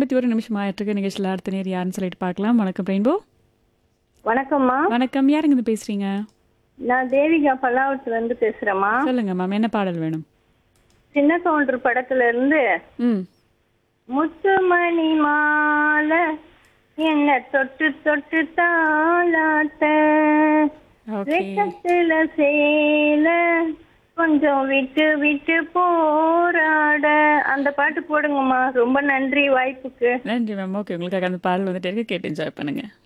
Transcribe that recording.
ஐம்பத்தி ஒரு நிமிஷம் ஆயிட்டிருக்கு நிகழ்ச்சியில் அடுத்த நேர் யாருன்னு சொல்லிட்டு பார்க்கலாம் வணக்கம் ரெயின்போ வணக்கம்மா வணக்கம் யாருங்க இருந்து பேசுறீங்க நான் தேவிகா பல்லாவரத்துல இருந்து பேசுறேம்மா சொல்லுங்க மேம் என்ன பாடல் வேணும் சின்ன தோன்று படத்துல இருந்து ம் முத்துமணி மாலை என்ன தொட்டு தொட்டு தாளாட்ட ஓகே வெக்கத்துல சேல கொஞ்சம் விட்டு விட்டு போராட அந்த பாட்டு போடுங்கம்மா ரொம்ப நன்றி வாய்ப்புக்கு நன்றி மேம் ஓகே உங்களுக்காக அந்த பாடல் வந்துட்டு இருக்கு கேட்டு என்ஜாய் பண்ணுங்க